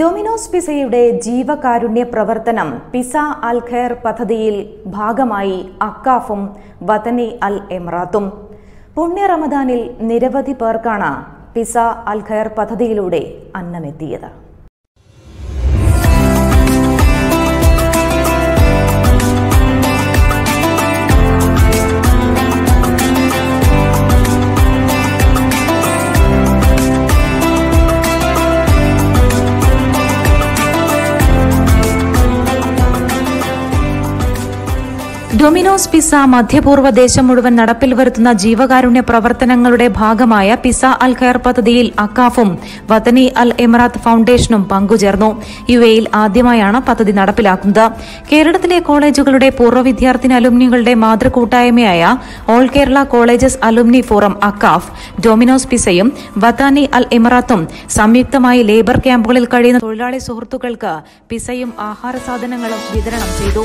dominoes പിസയുടെ ജീവകാരുണ്യ പ്രവർത്തനം pizza അൽ ഖൈർ പദ്ധതിയിൽ ഭാഗമായി അക്കാഫും വതനി അൽ എമ്രാത്തും പുണ്യ റമദാനിൽ നിരവധി പേർക്കാണ് പിസ അൽ ഖൈർ പദ്ധതിയിലൂടെ അന്നമെത്തിയത് ഡൊമിനോസ് പിസ മധ്യപൂർവ്വ ദേശം മുഴുവൻ നടപ്പിൽ വരുത്തുന്ന ജീവകാരുണ്യ പ്രവർത്തനങ്ങളുടെ ഭാഗമായ പിസ അൽ ഖൈർ പദ്ധതിയിൽ അക്കാഫും വതനി അൽ എമിറാത്ത് ഫൌണ്ടേഷനും പങ്കുചേർന്നു യു എയിൽ ആദ്യമായാണ് പദ്ധതി നടപ്പിലാക്കുന്നത് കേരളത്തിലെ കോളേജുകളുടെ പൂർവ്വ വിദ്യാർത്ഥിനി അലുമിനികളുടെ മാതൃകൂട്ടായ്മയായ all Kerala colleges alumni forum AKCAF Domino's പിസയും വതാനി അൽ എമിറാത്തും സംയുക്തമായി ലേബർ ക്യാമ്പുകളിൽ കഴിയുന്ന തൊഴിലാളി സുഹൃത്തുക്കൾക്ക് പിസയും ആഹാര സാധനങ്ങളും വിതരണം ചെയ്തു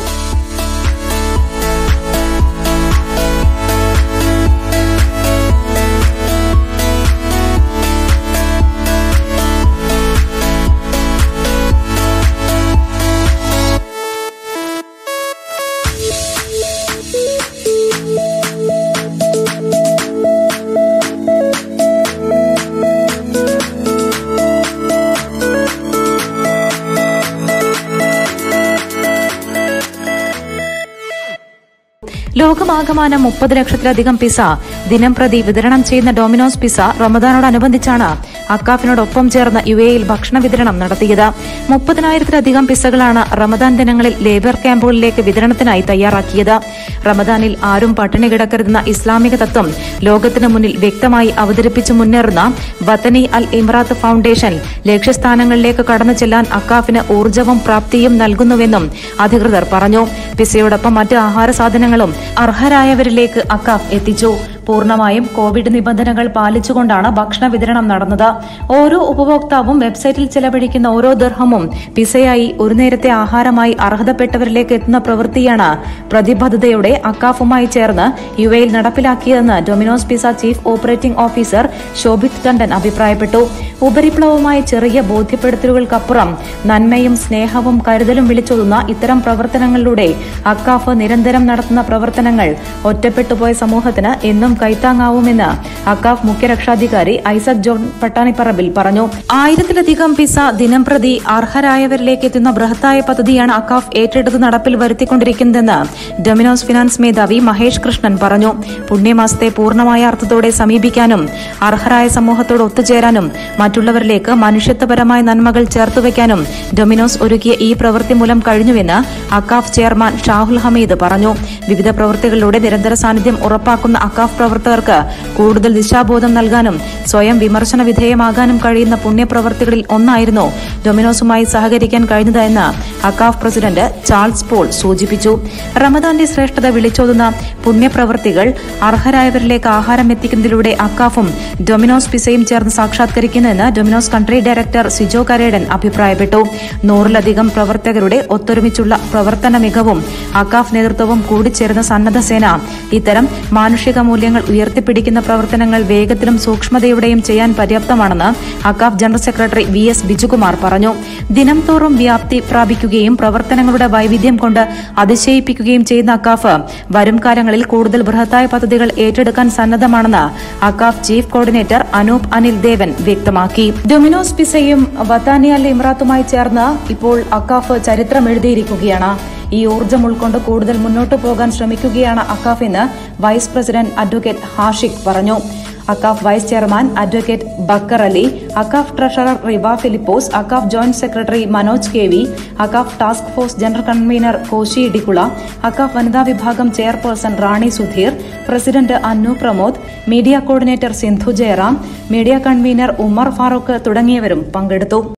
ലോകമാകമാനം മുപ്പത് ലക്ഷത്തിലധികം പിസ ദിനം പ്രതി വിതരണം ചെയ്യുന്ന ഡൊമിനോസ് പിസ റമദാനോടനുബന്ധിച്ചാണ് അക്കാഫിനോടൊപ്പം ചേർന്ന് യു എയിൽ ഭക്ഷണ വിതരണം നടത്തിയത് മുപ്പതിനായിരത്തിലധികം പിസകളാണ് റമദാൻ ദിനങ്ങളിൽ ലേബർ ക്യാമ്പുകളിലേക്ക് വിതരണത്തിനായി തയ്യാറാക്കിയത് റമദാനിൽ ആരും പട്ടിണി കിടക്കരുതെന്ന ഇസ്ലാമിക തത്വം ലോകത്തിന് മുന്നിൽ വ്യക്തമായി അവതരിപ്പിച്ചു മുന്നേറുന്ന വതനി അൽ ഇമ്രാത്ത് ഫൌണ്ടേഷൻ ലക്ഷ്യസ്ഥാനങ്ങളിലേക്ക് കടന്നു ചെല്ലാൻ അക്കാഫിന് ഊർജ്ജവും പ്രാപ്തിയും നൽകുന്നുവെന്നും അധികൃതർ പറഞ്ഞു പിസയോടൊപ്പം മറ്റ് ആഹാര സാധനങ്ങളും അർഹരായവരിലേക്ക് അക്കാഫ് എത്തിച്ചു പൂർണ്ണമായും കോവിഡ് നിബന്ധനകൾ പാലിച്ചുകൊണ്ടാണ് ഭക്ഷണ വിതരണം നടന്നത് ഓരോ ഉപഭോക്താവും വെബ്സൈറ്റിൽ ചെലവഴിക്കുന്ന ഓരോ ദർഹമും പിസയായി ഒരു നേരത്തെ ആഹാരമായി അർഹതപ്പെട്ടവരിലേക്ക് എത്തുന്ന പ്രവൃത്തിയാണ് പ്രതിബദ്ധതയോടെ അക്കാഫുമായി ചേർന്ന് യു എയിൽ നടപ്പിലാക്കിയതെന്ന് Domino's pizza chief operating officer Shobhit Tandon അഭിപ്രായപ്പെട്ടു ഉപരിപ്ലവമായ ചെറിയ ബോധ്യപ്പെടുത്തലുകൾക്കപ്പുറം നന്മയും സ്നേഹവും കരുതലും വിളിച്ചൊതുന്ന ഇത്തരം പ്രവർത്തനങ്ങളിലൂടെ അക്കാഫ് നിരന്തരം നടത്തുന്ന പ്രവർത്തനങ്ങൾ ഒറ്റപ്പെട്ടുപോയ സമൂഹത്തിന് എന്നും കൈത്താങ്ങാവുമെന്ന് അക്കാഫ് മുഖ്യരക്ഷാധികാരി ഐസക് ജോൺ പട്ടാണിപ്പറമ്പിൽ പറഞ്ഞു ആയിരത്തിലധികം പിസ ദിനം പ്രതി അർഹരായവരിലേക്ക് എത്തുന്ന ബൃഹത്തായ പദ്ധതിയാണ് അക്കാഫ് ഏറ്റെടുത്ത് നടപ്പിൽ വരുത്തിക്കൊണ്ടിരിക്കുന്നതെന്ന് ഡൊമിനോസ് ഫിനാൻസ് മേധാവി മഹേഷ് കൃഷ്ണൻ പറഞ്ഞു പുണ്യമാസത്തെ പൂർണ്ണമായ അർത്ഥത്തോടെ സമീപിക്കാനും അർഹരായ സമൂഹത്തോട് ഒത്തുചേരാനും മറ്റുള്ളവരിലേക്ക് മനുഷ്യത്വപരമായ നന്മകൾ ചേർത്തുവെക്കാനും ഡൊമിനോസ് ഒരുക്കിയ ഈ പ്രവൃത്തി മൂലം കഴിഞ്ഞുവെന്ന് അക്കാഫ് ചെയർമാൻ ഷാഹുൽ ഹമീദ് പറഞ്ഞു വിവിധ പ്രവൃത്തികളിലൂടെ നിരന്തര സാന്നിധ്യം ഉറപ്പാക്കുന്ന അക്കാഫ് പ്രവർത്തകർക്ക് കൂടുതൽ ദിശാബോധം നൽകാനും സ്വയം വിമർശന വിധേയമാകാനും കഴിയുന്ന പുണ്യപ്രവർത്തികളിൽ ഒന്നായിരുന്നു ഡൊമിനോസുമായി സഹകരിക്കാൻ കഴിഞ്ഞതെന്ന് അക്കാഫ് പ്രസിഡന്റ് ചാൾസ് പോൾ സൂചിപ്പിച്ചു റമദാന്റെ ശ്രേഷ്ഠത വിളിച്ചോതുന്ന പുണ്യപ്രവൃത്തികൾ അർഹരായവരിലേക്ക് ആഹാരം എത്തിക്കുന്നതിലൂടെ അക്കാഫും ഡൊമിനോസ് പിസയും ചേർന്ന് സാക്ഷാത്കരിക്കുന്നുവെന്ന് Domino's country director Sijo Karedan അഭിപ്രായപ്പെട്ടു നൂറിലധികം പ്രവർത്തകരുടെ ഒത്തൊരുമിച്ചുള്ള പ്രവർത്തന മികവും അക്കാഫ് നേതൃത്വവും കൂടിച്ചേർന്ന സന്നദ്ധ സേന ഇത്തരം മാനുഷിക മൂല്യങ്ങൾ ഉയർത്തിപ്പിടിക്കുന്ന പ്രവർത്തനങ്ങൾ വേഗത്തിലും സൂക്ഷ്മതയോടെയും ചെയ്യാൻ പര്യാപ്തമാണെന്ന് AKCAF general secretary V S Bijukumar പറഞ്ഞു ദിനം തോറും വ്യാപ്തി പ്രാപിക്കുകയും പ്രവർത്തനങ്ങളുടെ വൈവിധ്യം കൊണ്ട് അതിശയിപ്പിക്കുകയും ചെയ്യുന്ന അക്കാഫ് വരും കാലങ്ങളിൽ കൂടുതൽ ബൃഹത്തായ പദ്ധതികൾ ഏറ്റെടുക്കാൻ സന്നദ്ധമാണെന്ന് അക്കാഫ് ചീഫ് കോർഡിനേറ്റർ അനൂപ് അനിൽ ദേവൻ വ്യക്തമാക്കി ഡൊമിനോസ് പിസയും വത്താനി അൽ ഇമ്രാത്തുമായി ചേർന്ന് ഇപ്പോൾ അക്കാഫ് ചരിത്രം എഴുതിയിരിക്കുകയാണ് ഈ ഊർജ്ജം ഉൾക്കൊണ്ട് കൂടുതൽ മുന്നോട്ടു പോകാൻ ശ്രമിക്കുകയാണ് അക്കാഫ് എന്ന് വൈസ് പ്രസിഡന്റ് അഡ്വക്കേറ്റ് ഹാഷിഖ് പറഞ്ഞു AKCAF vice chairman advocate Bakkar Ali AKCAF treasurer Riva Philipose AKCAF joint secretary Manoj K V AKCAF task force general convener Koshy Idicula AKCAF വനിതാ വിഭാഗം chairperson Rani Sudheer president Annu Pramod media coordinator Sindhu Jayaram media convener Umar Farooq തുടങ്ങിയവരും പങ്കെടുത്തു